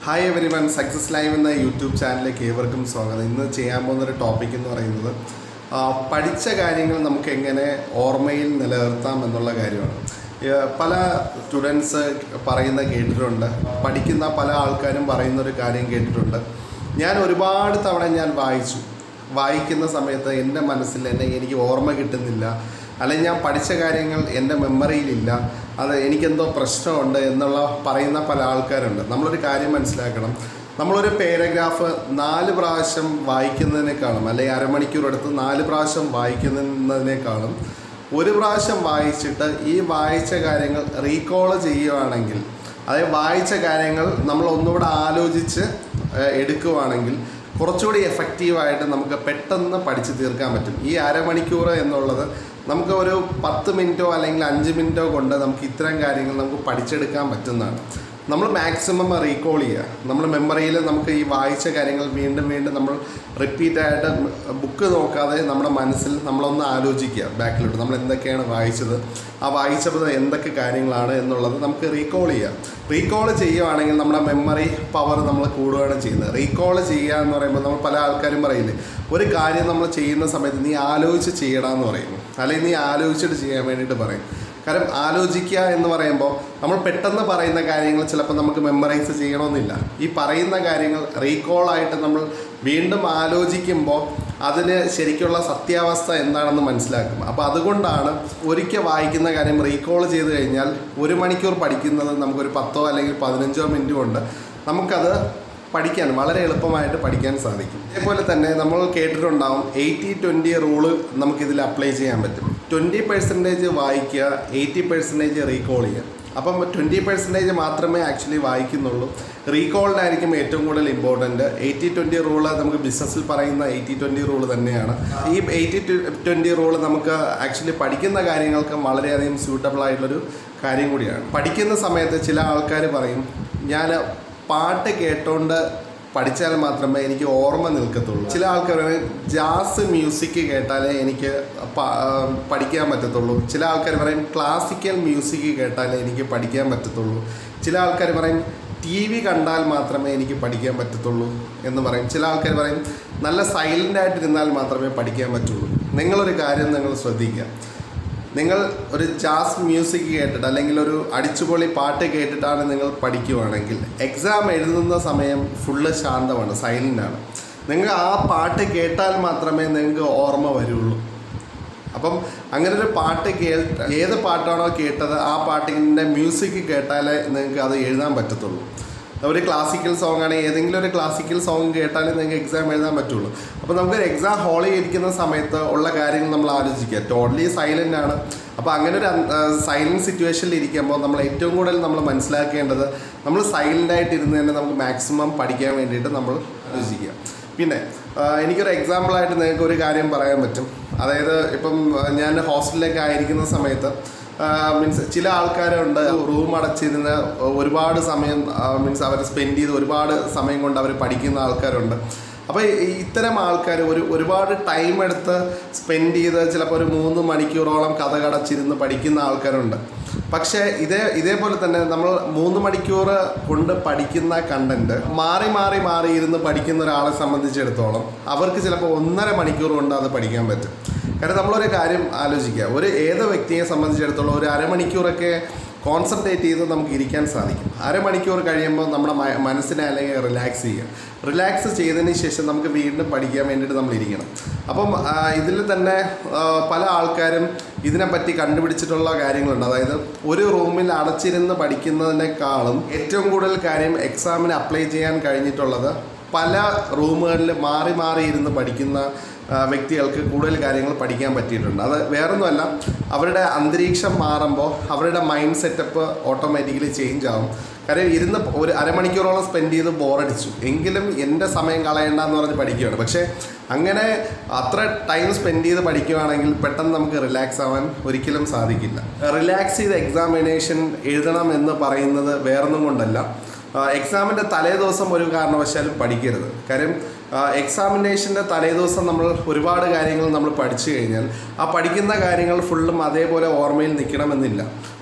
hi every one success live എന്ന YouTube ചാനലിലേക്ക് ഏവർക്കും സ്വാഗതം ഇന്ന് ചെയ്യാൻ പോകുന്ന ഒരു ടോപ്പിക് എന്ന് പറയുന്നത് ആ, പഠിച്ച കാര്യങ്ങൾ നമുക്ക് എങ്ങനെ ഓർമ്മയിൽ നിലനിർത്താം എന്നുള്ള കാര്യമാണ് ഏ, പല സ്റ്റുഡൻസ് പറയുന്ന കേട്ടിട്ടുണ്ട് പഠിക്കുന്ന പല ആൾക്കാരും പറയുന്ന ഒരു കാര്യം കേട്ടിട്ടുണ്ട് ഞാൻ ഒരുപാട് തവണ ഞാൻ വായിച്ചു വായിക്കുന്ന സമയത്ത് എൻ്റെ മനസ്സിൽ എന്നെ എനിക്ക് ഓർമ്മ കിട്ടുന്നില്ല അല്ലെങ്കിൽ ഞാൻ പഠിച്ച കാര്യങ്ങൾ എൻ്റെ മെമ്മറിയിലില്ല അത് എനിക്കെന്തോ പ്രശ്നമുണ്ട് എന്നുള്ള പറയുന്ന പല ആൾക്കാരുണ്ട് നമ്മളൊരു കാര്യം മനസ്സിലാക്കണം നമ്മളൊരു പാരഗ്രാഫ് നാല് പ്രാവശ്യം വായിക്കുന്നതിനേക്കാളും അല്ലെങ്കിൽ അരമണിക്കൂർ എടുത്ത് നാല് പ്രാവശ്യം വായിക്കുന്നതിനേക്കാളും ഒരു പ്രാവശ്യം വായിച്ചിട്ട് ഈ വായിച്ച കാര്യങ്ങൾ റീകോൾ ചെയ്യുകയാണെങ്കിൽ അതായത് വായിച്ച കാര്യങ്ങൾ നമ്മൾ ഒന്നുകൂടെ ആലോചിച്ച് ഏഹ്, എടുക്കുവാണെങ്കിൽ കുറച്ചുകൂടി എഫക്റ്റീവായിട്ട് നമുക്ക് പെട്ടെന്ന് പഠിച്ചു തീർക്കാൻ പറ്റും ഈ അരമണിക്കൂർ എന്നുള്ളത് നമുക്ക് ഒരു പത്ത് മിനിറ്റോ അല്ലെങ്കിൽ അഞ്ച് മിനിറ്റോ കൊണ്ട് നമുക്ക് ഇത്തരം കാര്യങ്ങൾ നമുക്ക് പഠിച്ചെടുക്കാൻ പറ്റുന്നതാണ് നമ്മൾ മാക്സിമം റീകോൾ ചെയ്യുക നമ്മൾ മെമ്മറിയിൽ നമുക്ക് ഈ വായിച്ച കാര്യങ്ങൾ വീണ്ടും വീണ്ടും നമ്മൾ റിപ്പീറ്റായിട്ട് ബുക്ക് നോക്കാതെ നമ്മുടെ മനസ്സിൽ നമ്മളൊന്ന് ആലോചിക്കുക ബാക്കിലോട്ട് നമ്മൾ എന്തൊക്കെയാണ് വായിച്ചത് ആ വായിച്ചപ്പോൾ എന്തൊക്കെ കാര്യങ്ങളാണ് എന്നുള്ളത് നമുക്ക് റീകോൾ ചെയ്യാം റീകോൾ ചെയ്യുവാണെങ്കിൽ നമ്മുടെ മെമ്മറി പവർ നമ്മൾ കൂടുകയാണ് ചെയ്യുന്നത് റീകോൾ ചെയ്യുക എന്ന് പറയുമ്പോൾ നമ്മൾ പല ആൾക്കാരും പറയില്ലേ ഒരു കാര്യം നമ്മൾ ചെയ്യുന്ന സമയത്ത് നീ ആലോചിച്ച് ചെയ്യണമെന്ന് പറയും അല്ലെങ്കിൽ നീ ആലോചിച്ചിട്ട് ചെയ്യാൻ വേണ്ടിയിട്ട് പറയും കാരണം ആലോചിക്കുക എന്ന് പറയുമ്പോൾ നമ്മൾ പെട്ടെന്ന് പറയുന്ന കാര്യങ്ങൾ ചിലപ്പോൾ നമുക്ക് മെമ്മറൈസ് ചെയ്യണമെന്നില്ല ഈ പറയുന്ന കാര്യങ്ങൾ റീകോൾ ആയിട്ട് നമ്മൾ വീണ്ടും ആലോചിക്കുമ്പോൾ അതിന് ശരിക്കുള്ള സത്യാവസ്ഥ എന്താണെന്ന് മനസ്സിലാക്കും അപ്പോൾ അതുകൊണ്ടാണ് ഒരിക്കൽ വായിക്കുന്ന കാര്യം റീകോൾ ചെയ്ത് കഴിഞ്ഞാൽ ഒരു മണിക്കൂർ പഠിക്കുന്നത് നമുക്കൊരു പത്തോ അല്ലെങ്കിൽ പതിനഞ്ചോ മിനിറ്റ് കൊണ്ട് നമുക്കത് പഠിക്കാൻ വളരെ എളുപ്പമായിട്ട് പഠിക്കാൻ സാധിക്കും അതേപോലെ തന്നെ നമ്മൾ കേട്ടിട്ടുണ്ടാവും എയ്റ്റി ട്വൻറ്റി റൂള് നമുക്കിതിൽ അപ്ലൈ ചെയ്യാൻ പറ്റും ട്വൻറ്റി പെർസെൻറ്റേജ് വായിക്കുക എയ്റ്റി പെർസെൻറ്റേജ് റീകോൾ ചെയ്യുക അപ്പം ട്വൻറ്റി പെർസെൻറ്റേജ് മാത്രമേ ആക്ച്വലി വായിക്കുന്നുള്ളൂ റീകോളിനായിരിക്കും ഏറ്റവും കൂടുതൽ ഇമ്പോർട്ടൻറ്റ് എയ്റ്റി ട്വൻറ്റി റൂള് നമുക്ക് ബിസിനസ്സിൽ പറയുന്ന എയ്റ്റി ട്വൻറ്റി റൂള് തന്നെയാണ് ഈ എയ്റ്റി ട്വൻറ്റി റൂള് നമുക്ക് ആക്ച്വലി പഠിക്കുന്ന കാര്യങ്ങൾക്ക് വളരെയധികം സ്യൂട്ടബിൾ ആയിട്ടുള്ളൊരു കാര്യം കൂടിയാണ് പഠിക്കുന്ന സമയത്ത് ചില ആൾക്കാർ പറയും ഞാൻ പാട്ട് കേട്ടോണ്ട് പഠിച്ചാൽ മാത്രമേ എനിക്ക് ഓർമ്മ നിൽക്കത്തുള്ളൂ ചില ആൾക്കാർ പറയും ജാസ് മ്യൂസിക് കേട്ടാലേ എനിക്ക് പ- ആ, പഠിക്കാൻ പറ്റത്തുള്ളൂ ചില ആൾക്കാർ പറയും ക്ലാസിക്കൽ മ്യൂസിക് കേട്ടാലേ എനിക്ക് പഠിക്കാൻ പറ്റത്തുള്ളൂ ചില ആൾക്കാർ പറയും ടി വി കണ്ടാൽ മാത്രമേ എനിക്ക് പഠിക്കാൻ പറ്റത്തുള്ളൂ എന്ന് പറയും ചില ആൾക്കാർ പറയും നല്ല സൈലൻ്റ് ആയിട്ടിരുന്നാൽ മാത്രമേ പഠിക്കാൻ പറ്റുള്ളൂ നിങ്ങളൊരു കാര്യം നിങ്ങൾ ശ്രദ്ധിക്കുക നിങ്ങൾ ഒരു ജാസ് മ്യൂസിക് കേട്ടിട്ട് അല്ലെങ്കിൽ ഒരു അടിച്ചുപൊളി പാട്ട് കേട്ടിട്ടാണ് നിങ്ങൾ പഠിക്കുവാണെങ്കിൽ എക്സാം എഴുതുന്ന സമയം ഫുള്ള് ശാന്തമാണ് സൈലൻ്റ് ആണ് നിങ്ങൾ ആ പാട്ട് കേട്ടാൽ മാത്രമേ നിങ്ങൾക്ക് ഓർമ്മ വരുള്ളൂ അപ്പം അങ്ങനെ ഒരു പാട്ട് കേട്ട് ഏത് പാട്ടാണോ കേട്ടത് ആ പാട്ടിൻ്റെ മ്യൂസിക് കേട്ടാലേ നിങ്ങൾക്ക് അത് എഴുതാൻ പറ്റത്തുള്ളൂ ഒരു ക്ലാസിക്കൽ സോങ് ആണെങ്കിൽ ഏതെങ്കിലും ഒരു ക്ലാസിക്കൽ സോങ് കേട്ടാലേ നിങ്ങൾക്ക് എക്സാം എഴുതാൻ പറ്റുള്ളൂ അപ്പോൾ നമുക്ക് എക്സാം ഹാളിൽ ഇരിക്കുന്ന സമയത്ത് ഉള്ള കാര്യങ്ങൾ നമ്മൾ ആലോചിക്കുക ടോട്ടലി സൈലൻ്റ് ആണ് അപ്പോൾ അങ്ങനെ ഒരു സൈലൻറ്റ് സിറ്റുവേഷനിൽ ഇരിക്കുമ്പോൾ നമ്മൾ ഏറ്റവും കൂടുതൽ നമ്മൾ മനസ്സിലാക്കേണ്ടത് നമ്മൾ സൈലൻ്റ് ആയിട്ട് ഇരുന്ന് തന്നെ നമുക്ക് മാക്സിമം പഠിക്കാൻ വേണ്ടിയിട്ട് നമ്മൾ ആലോചിക്കുക പിന്നെ ആ, എനിക്കൊരു എക്സാമ്പിളായിട്ട് നിങ്ങൾക്ക് ഒരു കാര്യം പറയാൻ പറ്റും അതായത് ഇപ്പം ആ, ഞാൻ ഹോസ്റ്റലിലൊക്കെ ആയിരിക്കുന്ന സമയത്ത് മീൻസ് ചില ആൾക്കാരുണ്ട് റൂം അടച്ചിരുന്ന് ഒരുപാട് സമയം മീൻസ് അവർ സ്പെൻഡ് ചെയ്ത് ഒരുപാട് സമയം കൊണ്ട് അവർ പഠിക്കുന്ന ആൾക്കാരുണ്ട് അപ്പോൾ ഈ- ഇത്തരം ആൾക്കാർ ഒരു ഒരുപാട് ടൈം എടുത്ത് സ്പെൻഡ് ചെയ്ത് ചിലപ്പോൾ ഒരു മൂന്ന് മണിക്കൂറോളം കഥ കടച്ചിരുന്ന് പഠിക്കുന്ന ആൾക്കാരുണ്ട് പക്ഷേ ഇതേ ഇതേപോലെ തന്നെ നമ്മൾ മൂന്ന് മണിക്കൂർ കൊണ്ട് പഠിക്കുന്ന കണ്ടന്റ് മാറി മാറി മാറി ഇരുന്ന് പഠിക്കുന്ന ഒരാളെ സംബന്ധിച്ചിടത്തോളം അവർക്ക് ചിലപ്പോൾ ഒന്നര മണിക്കൂർ കൊണ്ട് അത് പഠിക്കാൻ പറ്റും കാരണം നമ്മളൊരു കാര്യം ആലോചിക്കുക ഒരു ഏത് വ്യക്തിയെ സംബന്ധിച്ചിടത്തോളം ഒരു അരമണിക്കൂറൊക്കെ കോൺസെൻട്രേറ്റ് ചെയ്ത് നമുക്ക് ഇരിക്കാൻ സാധിക്കും അരമണിക്കൂർ കഴിയുമ്പോൾ നമ്മുടെ മ- മനസ്സിനെ അല്ലെങ്കിൽ റിലാക്സ് ചെയ്യുക റിലാക്സ് ചെയ്തതിന് ശേഷം നമുക്ക് വീണ്ടും പഠിക്കാൻ വേണ്ടിയിട്ട് നമ്മൾ ഇരിക്കണം അപ്പം ഇതിൽ തന്നെ ആ, പല ആൾക്കാരും ഇതിനെപ്പറ്റി കണ്ടുപിടിച്ചിട്ടുള്ള കാര്യങ്ങളുണ്ട് അതായത് ഒരു റൂമിൽ അടച്ചിരുന്ന് പഠിക്കുന്നതിനേക്കാളും ഏറ്റവും കൂടുതൽ കാര്യം എക്സാമിന് അപ്ലൈ ചെയ്യാൻ കഴിഞ്ഞിട്ടുള്ളത് പല റൂമുകളിൽ മാറി മാറി ഇരുന്ന് പഠിക്കുന്ന ആ, വ്യക്തികൾക്ക് കൂടുതൽ കാര്യങ്ങൾ പഠിക്കാൻ പറ്റിയിട്ടുണ്ട് അത് വേറൊന്നുമല്ല അവരുടെ അന്തരീക്ഷം മാറുമ്പോൾ അവരുടെ മൈൻഡ് സെറ്റപ്പ് ഓട്ടോമാറ്റിക്കലി ചേഞ്ച് ആവും കാര്യം ഇരുന്ന് ഒരു അരമണിക്കൂറോളം സ്പെൻഡ് ചെയ്ത് ബോറടിച്ചു എങ്കിലും എൻ്റെ സമയം കളയണ്ട എന്ന് പറഞ്ഞ് പഠിക്കുകയാണ് പക്ഷേ അങ്ങനെ അത്ര ടൈം സ്പെൻഡ് ചെയ്ത് പഠിക്കുകയാണെങ്കിൽ പെട്ടെന്ന് നമുക്ക് റിലാക്സ് ആവാൻ ഒരിക്കലും സാധിക്കില്ല റിലാക്സ് ചെയ്ത് എക്സാമിനേഷൻ എഴുതണം എന്ന് പറയുന്നത് വേറൊന്നും കൊണ്ടല്ല എക്സാമിൻ്റെ തലേ ദിവസം ഒരു കാരണവശാലും പഠിക്കരുത് കാര്യം എക്സാമിനേഷൻ്റെ തലേ ദിവസം നമ്മൾ ഒരുപാട് കാര്യങ്ങൾ നമ്മൾ പഠിച്ചു കഴിഞ്ഞാൽ ആ പഠിക്കുന്ന കാര്യങ്ങൾ ഫുള്ളും അതേപോലെ ഓർമ്മയിൽ നിൽക്കണമെന്നില്ല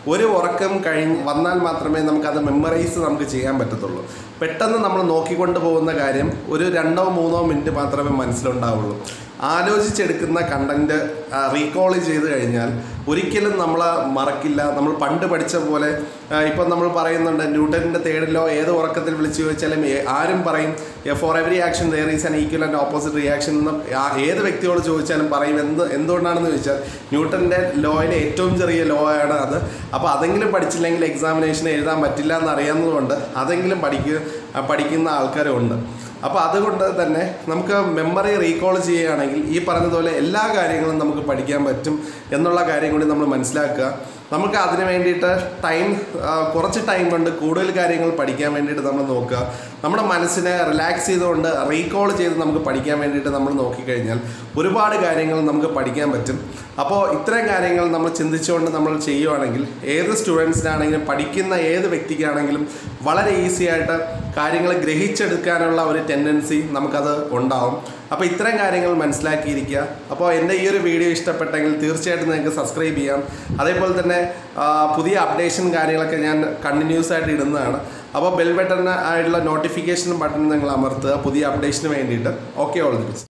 ഒരു ഉറക്കം കഴിഞ്ഞ് വന്നാൽ മാത്രമേ നമുക്കത് മെമ്മറൈസ് നമുക്ക് ചെയ്യാൻ പറ്റത്തുള്ളൂ പെട്ടെന്ന് നമ്മൾ നോക്കിക്കൊണ്ട് പോകുന്ന കാര്യം ഒരു രണ്ടോ മൂന്നോ മിനിറ്റ് മാത്രമേ മനസ്സിലുണ്ടാവുള്ളൂ ആലോചിച്ചെടുക്കുന്ന കണ്ടന്റ് റീകോൾ ചെയ്ത് കഴിഞ്ഞാൽ ഒരിക്കലും നമ്മൾ മറക്കില്ല നമ്മൾ പണ്ട് പഠിച്ച പോലെ ആ, ഇപ്പം നമ്മൾ പറയുന്നുണ്ട് ന്യൂട്ടൻ്റെ തേർഡിലോ ഏത് ഉറക്കത്തിൽ വിളിച്ചു ചോദിച്ചാലും ഏ- ആരും പറയും for every action there is an equal and opposite reaction എന്ന് ആ- ഏത് വ്യക്തിയോട് ചോദിച്ചാലും പറയും എന്ത് എന്തുകൊണ്ടാണെന്ന് ചോദിച്ചാൽ ന്യൂട്ടൻ്റെ ലോയിലെ ഏറ്റവും ചെറിയ ലോ ആണ് അത് അപ്പോൾ അതെങ്കിലും പഠിച്ചില്ലെങ്കിൽ എക്സാമിനേഷൻ എഴുതാൻ പറ്റില്ല എന്ന് അറിയാവുന്നതുകൊണ്ട് അതെങ്കിലും പഠിക്കുക ആ, പഠിക്കുന്ന ആൾക്കാരും ഉണ്ട് അപ്പോൾ അതുകൊണ്ട് തന്നെ നമുക്ക് മെമ്മറി റീകോൾ ചെയ്യുകയാണെങ്കിൽ ഈ പറഞ്ഞതുപോലെ എല്ലാ കാര്യങ്ങളും നമുക്ക് പഠിക്കാൻ പറ്റും എന്നുള്ള കാര്യം കൂടി നമ്മൾ മനസ്സിലാക്കുക നമുക്ക് അതിന് വേണ്ടിയിട്ട് ടൈം കുറച്ച് ടൈം കൊണ്ട് കൂടുതൽ കാര്യങ്ങൾ പഠിക്കാൻ വേണ്ടിയിട്ട് നമ്മൾ നോക്കുക നമ്മുടെ മനസ്സിനെ റിലാക്സ് ചെയ്തുകൊണ്ട് റീകോൾ ചെയ്ത് നമുക്ക് പഠിക്കാൻ വേണ്ടിയിട്ട് നമ്മൾ നോക്കിക്കഴിഞ്ഞാൽ ഒരുപാട് കാര്യങ്ങൾ നമുക്ക് പഠിക്കാൻ പറ്റും അപ്പോൾ ഇത്തരം കാര്യങ്ങൾ നമ്മൾ ചിന്തിച്ചുകൊണ്ട് നമ്മൾ ചെയ്യുവാണെങ്കിൽ ഏത് സ്റ്റുഡൻസിനാണെങ്കിലും പഠിക്കുന്ന ഏത് വ്യക്തിക്കാണെങ്കിലും വളരെ ഈസി ആയിട്ട് കാര്യങ്ങൾ ഗ്രഹിച്ചെടുക്കാനുള്ള ഒരു ടെൻഡൻസി നമുക്കത് ഉണ്ടാവും അപ്പോൾ ഇത്തരം കാര്യങ്ങൾ മനസ്സിലാക്കിയിരിക്കുക അപ്പോൾ എൻ്റെ ഈ ഒരു വീഡിയോ ഇഷ്ടപ്പെട്ടെങ്കിൽ തീർച്ചയായിട്ടും നിങ്ങൾക്ക് സബ്സ്ക്രൈബ് ചെയ്യാം അതേപോലെ തന്നെ ആ, പുതിയ അപ്ഡേഷൻ കാര്യങ്ങളൊക്കെ ഞാൻ കണ്ടിന്യൂസ് ആയിട്ട് ഇടുന്നതാണ് അപ്പോൾ ബെൽ ബട്ടൺ ആയിട്ടുള്ള നോട്ടിഫിക്കേഷൻ ബട്ടൺ നിങ്ങൾ അമർത്തുക പുതിയ അപ്ഡേഷന് വേണ്ടിയിട്ട് ഓക്കെ ഓൾ ദി ബെസ്റ്റ്